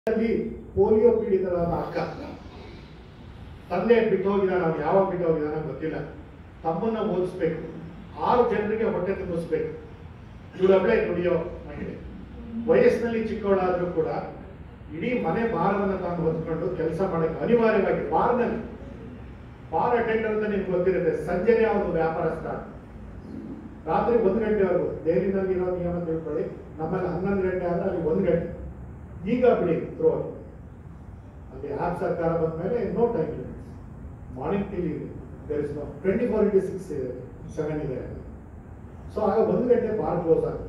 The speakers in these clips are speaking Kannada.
ಅಲ್ಲಿ ಪೋಲಿಯೋ ಪೀಡಿತರಾದ ಅಕ್ಕ ತಂದೆ ಬಿಟ್ಟು ಹೋಗಿದಾನ ಅವ್ನು ಯಾವಾಗ ಬಿಟ್ಟು ಹೋಗಿದಾನ ಗೊತ್ತಿಲ್ಲ ತಮ್ಮನ್ನ ಓದಿಸ್ಬೇಕು ಆರು ಜನರಿಗೆ ಹೊಟ್ಟೆ ತುಂಬಿಸ್ಬೇಕು ಇವಳೊಬ್ಬಳೆ ದುಡಿಯೋ ಮಹಿಳೆ ವಯಸ್ಸಿನಲ್ಲಿ ಚಿಕ್ಕವಳಾದ್ರೂ ಕೂಡ ಇಡೀ ಮನೆ ಭಾರವನ್ನು ತಾನು ಹೊತ್ಕೊಂಡು ಕೆಲಸ ಮಾಡಕ್ಕೆ ಅನಿವಾರ್ಯವಾಗಿ ಬಾರ್ನಲ್ಲಿ ಬಾರ್ ಅಟೆಂಡರ್ ಅಂತ ನಿಮ್ಗೆ ಗೊತ್ತಿರುತ್ತೆ ಸಂಜೆನೆ ಅವ್ರದ್ದು ವ್ಯಾಪಾರ ಸ್ಟಾರ್ಟ್ ರಾತ್ರಿ ಒಂದು ಗಂಟೆವರೆಗೂ ದೆಹಲಿನಲ್ಲಿ ಇರೋ ನಿಯಮ ತಿಳ್ಕೊಳ್ಳಿ ನಮ್ಮಲ್ಲಿ ಹನ್ನೊಂದು ಗಂಟೆ ಆದ್ರೆ ಅಲ್ಲಿ ಒಂದು ಗಂಟೆ ಈಗ ಬಿಡಿ ಥ್ರೋ ಅಲ್ಲಿ ಆಪ್ ಸರ್ಕಾರ ಬಂದ ಮೇಲೆ no time limits morning till there is no twenty four into six seven ಇದೆ ಸೊ ಆಗ ಒಂದು ಗಂಟೆ ಬಾರ್ ಕ್ಲೋಸ್ ಆಗುತ್ತೆ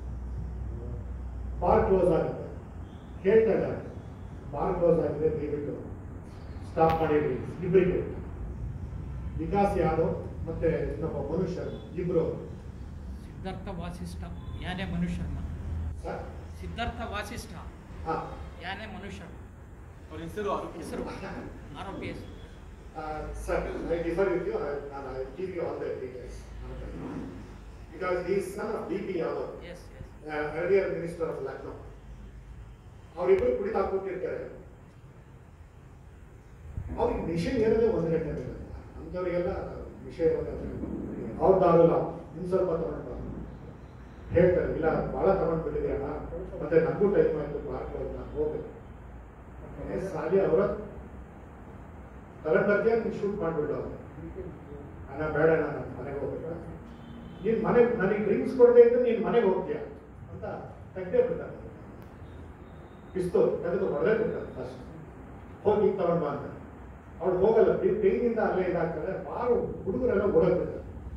ಬಾರ್ ಕ್ಲೋಸ್ ಆಗುತ್ತೆ ಹೇಳ್ತಾ ಇದ್ದಾರೆ ಬಾರ್ ಕ್ಲೋಸ್ ಆಗಿದೆ ದಯವಿಟ್ಟು ಸ್ಟಾಪ್ ಮಾಡಿರಿ ಇಬ್ಬರಿಗೆ ವಿಕಾಸ್ ಯಾದವ್ ಮತ್ತೆ ಇನ್ನೊಬ್ಬ ಮನುಷ್ಯರು ಇಬ್ರು ಸಿದ್ಧಾರ್ಥ ವಾಸಿಷ್ಠ ಯಾನೇ ಮನುಷ್ಯನ ಸರ್ ಸಿದ್ಧಾರ್ಥ ವಾಸಿಷ್ಠ ಹಾ ಯಾನೇ ಮನುಷ್ಯ ಅವ್ರ ಹೆಸರು ಆರೋಪಿ ಹೆಸರು ಆರೋಪಿ ಹೆಸರು Uh, sir, I differ with you, I, and I give you all the details. Because he is son of D.P. Yadav, yes yes uh, earlier minister of Lucknow. ಅವರಿಬ್ಬರು ಕುಡಿದು ಹಾಕ್ಬಿಟ್ಟಿರ್ತಾರೆ ಅವ್ರಿಗೆ ವಿಷಯ ಇರೋದೇ ಒಂದು ಗಂಟೆ ಇರುತ್ತೆ ಅಂಥವ್ರಿಗೆಲ್ಲ ವಿಷಯ ಇರೋದೇ ಅವ್ರ ದಾರಲ್ಲ ಇನ್ನು ಸ್ವಲ್ಪ ತಗೊಂಡು ಬಾ. ಹೇಳ್ತಾರೆ ಇಲ್ಲ ಭಾಳ ತಗೊಂಡು ಬಿಟ್ಟಿದ್ಯಣ್ಣ ಮತ್ತೆ ನನಗೂ ಟೈಮ್ ಆಯ್ತು ಪಾರ್ಕ್ ನಾನು ಹೋಗ್ಬೇಕು ಏ, ಸಾಲಿ ಅವರ ತಗೊಂಡ್ ಬರ್ತೀಯ ನೀನು ಶೂಟ್ ಮಾಡ್ಬಿಡು ಅವ್ರು ಅಣ್ಣ ಬೇಡ ನಾನು ಮನೆಗೆ ಹೋಗ್ಬೇಕು ನೀನ್ ಮನೆಗೆ ನನಗೆ ಡ್ರಿಂಕ್ಸ್ ಕೊಡದೆ ಇದ್ರೆ ನೀನ್ ಮನೆಗೆ ಹೋಗ್ತೀಯ ಅಂತ ತೆಗ್ದೇ ಬಿಡ್ತಾರೆ ಪಿಸ್ತೂಲ್ ತೆಗೆದು ಹೊಡೆದೇ ಬಿಡ್ತಾರೆ ಫಸ್ಟ್ ಹೋಗಿ ತಗೊಂಡ್ ಬಾ ಅಂತ ಅವ್ಳು ಹೋಗಲ್ಲ ಪೇಯ್ನಿಂದ ಅಲ್ಲೇ ಇದಾಗ್ತದೆ ಬಾರು ಹುಡುಗರೆಲ್ಲ ಓಡೋಗ್ ಬಿಡ್ತಾರೆ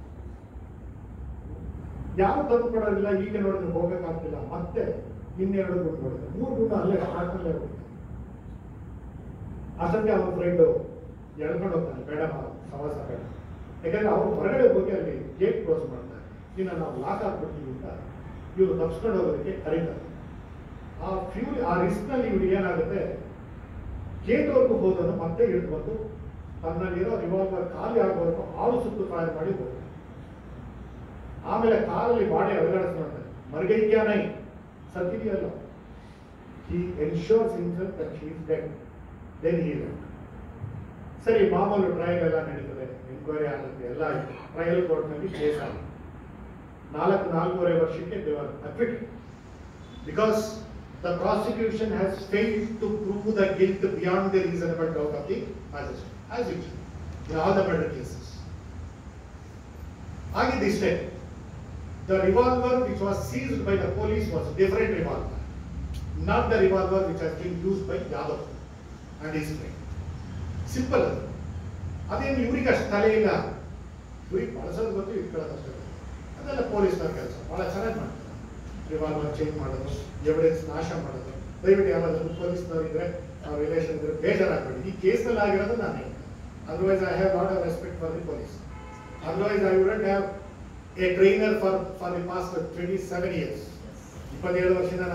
ಯಾವ ತಂದು ಕೊಡೋದಿಲ್ಲ ಈಗ ನೋಡಿದ್ರೆ ಹೋಗಕ್ಕಾಗ್ತಿಲ್ಲ ಮತ್ತೆ ಇನ್ನೆರಡು ಗುಂಡು ಹೊಡಿತಾರೆ ಮೂರು ಗುಂಡು ಅಲ್ಲೇ ಸ್ಟಾರ್ಟ್ನಲ್ಲೇ ಹೋಗ್ತಾರೆ ಅಷ್ಟೊತ್ತಿಗೆ ಅವನ ಫ್ರೆಂಡು ಎಳ್ಕೊಂಡು ಹೋಗ್ತಾನೆ ಬೇಡ ಮಾ- ಸವಾಸ ಬೇಡ ಯಾಕಂದ್ರೆ ಅವ್ರು ಹೊರಗಡೆ ಹೋಗಿ ಅಲ್ಲಿ ಗೇಟ್ ಕ್ಲೋಸ್ ಮಾಡ್ತಾರೆ ಇನ್ನ ನಾವು ಲಾಕ್ ಹಾಕ್ಬಿಡ್ತೀವಿ ಅಂತ ಇವರು ತಪ್ಸ್ಕೊಂಡು ಹೋಗೋದಕ್ಕೆ ಕರೀತಾರೆ ಆ ಫ್ಯೂಲ್ ಆ ರಿಸ್ಕ್ ನಲ್ಲಿ ಇವ್ರಿಗೆ ಏನಾಗುತ್ತೆ ಗೇಟ್ವರೆಗೂ ಹೋದನ್ನು ಮತ್ತೆ ಹಿಡಿದು ಬಂದು ತನ್ನಲ್ಲಿರೋ ರಿವಾಲ್ವರ್ ಖಾಲಿ ಆಗೋವರೆಗೂ ಆಳು ಸುತ್ತು ಫೈರ್ ಮಾಡಿ ಹೋಗ್ತಾರೆ ಆಮೇಲೆ ಕಾಲಲ್ಲಿ ಬಾಡಿ ಅಲುಗಾಡಿಸ್ ಮಾಡ್ತಾರೆ ಮರ್ಗೈಕ್ಯಾ ನೈ ಸತ್ತಿದೆಯಲ್ಲ he ensures himself that he is dead then he went ಸರಿ ಮಾಮೂಲು ಟ್ರಯಲ್ ಎಲ್ಲ ನಡೀತದೆ ಎನ್ಕ್ವೈರಿ ಆಗುತ್ತೆ ಎಲ್ಲ ಆಯ್ತು ಟ್ರಯಲ್ ಕೋರ್ಟ್ನಲ್ಲಿ ಕೇಸ್ ಆಗಿದೆ ನಾಲ್ಕು ನಾಲ್ಕೂವರೆ ವರ್ಷಕ್ಕೆ they were acquit because the prosecution has failed to prove the guilt beyond the reasonable doubt of the magistrate as it in all the murder cases ಆಗಿದ್ದಿಷ್ಟೇ the revolver which was seized by the police was different revolver not the revolver which has been used by Yadav and his friend simple ಅದು ಅದೇನು ಇವ್ರಿಗೆ ಅಷ್ಟು ತಲೆ ಇಲ್ಲ ಇವ್ರಿಗೆ ಬಳಸೋದು ಗೊತ್ತು ಇಟ್ಕೊಳ್ಳೋದು ಅಷ್ಟೇ ಗೊತ್ತು. ಅದೆಲ್ಲ ಪೊಲೀಸ್ನವ್ರ ಕೆಲಸ ಭಾಳ ಚೆನ್ನಾಗಿ ಮಾಡ್ತಾರೆ ರಿವಾಲ್ವರ್ ಚೇಂಜ್ ಮಾಡೋದು ಎವಿಡೆನ್ಸ್ ನಾಶ ಮಾಡೋದು ದಯವಿಟ್ಟು ಯಾರಾದರೂ ಪೊಲೀಸ್ನವ್ರು ಇದ್ರೆ ಅವ್ರ ರಿಲೇಷನ್ ಇದ್ರೆ ಬೇಜಾರಾಗಬೇಡಿ ಈ ಕೇಸ್ನಲ್ಲಿ ಆಗಿರೋದು ನಾನು otherwise I have lot of respect for the police otherwise I wouldn't have a trainer for for the past twenty seven years ಇಪ್ಪತ್ತೇಳು ವರ್ಷದಿಂದ